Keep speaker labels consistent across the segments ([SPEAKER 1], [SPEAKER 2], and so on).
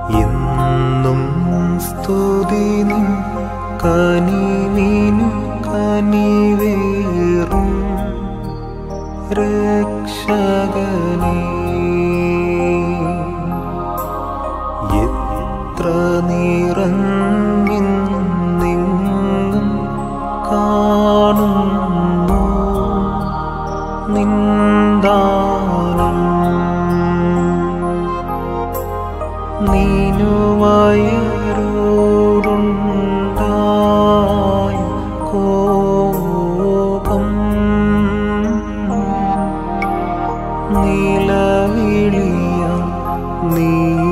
[SPEAKER 1] എന്നും സ്തുതി നിൻ കനിവിനു കനിവേറും രക്ഷകനേ എത്ര നിറഞ്ഞിന്നും കാണുന്നു നിന്ദാനം നീനുവയരോടുണ്ടായ കോപം നിലവിളിയ നീ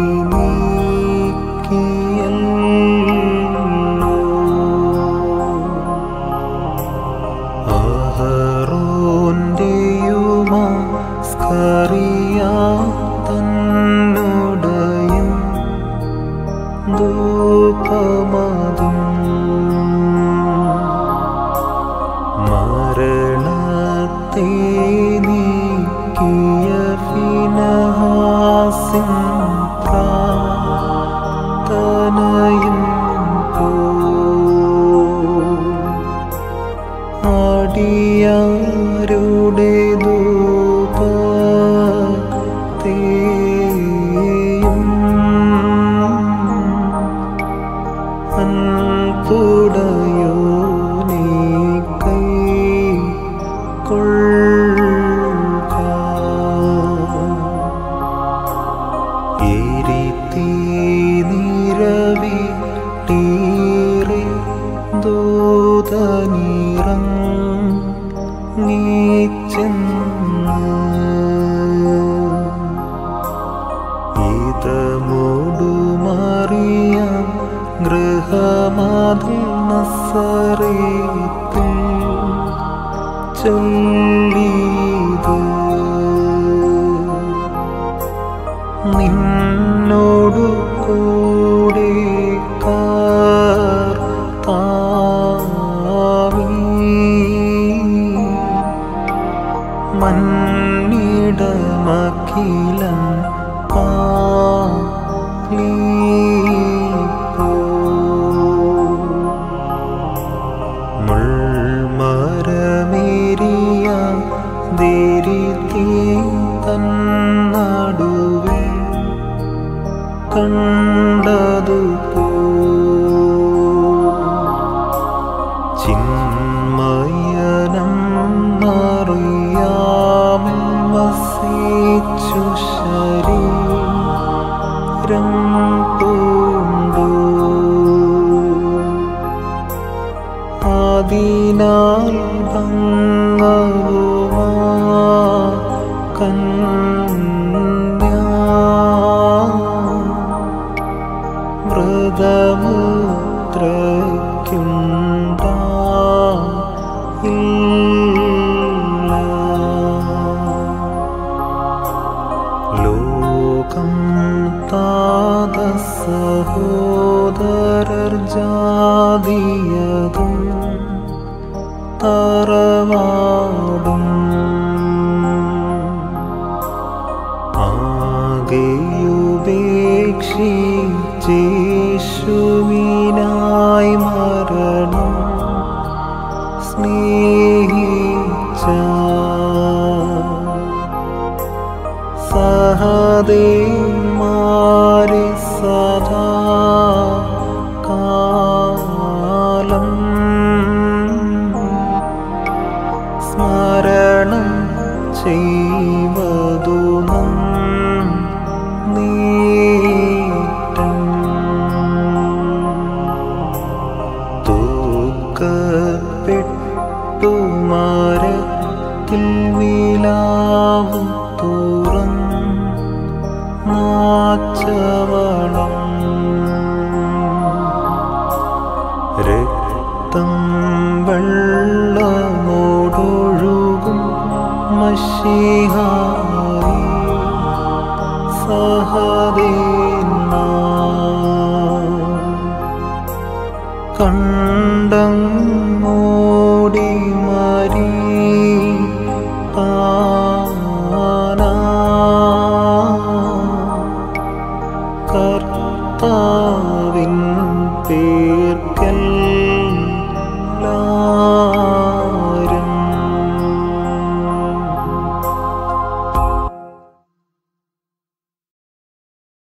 [SPEAKER 1] നീക്കിയല്ലോ അഹറോന്റെയുമാ സ്കറിയ തന്നുടയും ധൂപമതും മരണത്തെ നീക്കിയ ഫിനഹാസിൻ പ്രാർത്ഥനയും പോ അടിയാരുടെ ധൂപത്തെയും അൻപുടയോനെ കൈ കൊള്ളുക എരിത്തീ നിരവി ടീറെ ദൂതനിറം നീച്ചെന്ന് ഇതമോടുമറിയാം ഗൃഹമാതിൽ നസറേത്തിൽ ചൊല്ലിത് നിന്നോടു കൂടെ കാർത്താവീ മണ്ണിടമക്കിലം മുൾമരമേരിയ ദേരിത്തീ തന്നടുവേ കണ്ടതു പോ ചിന്മയനം അറിയാമിൽ വസിച്ചു ശരീരം പൂണ്ടു അതിനാൽ ഭംഗവുമാ കന്യാ വ്രതമുദ്രയ്ക്കുണ്ടാ ഇല്ല ലോകം താത സഹോദരർ ജാതിയതും തറവാടും ആകെയുപേക്ഷിച്ചേശുവിനായി മരണം സ്നേഹിച്ച സഹദേമാരെ സദാ കാലം സ്മരണം ചെയ്വതു നീട്ടം തൂക്കപ്പെട്ടു മരത്തിൽ വിലാവും തുറം കർത്താവിൻ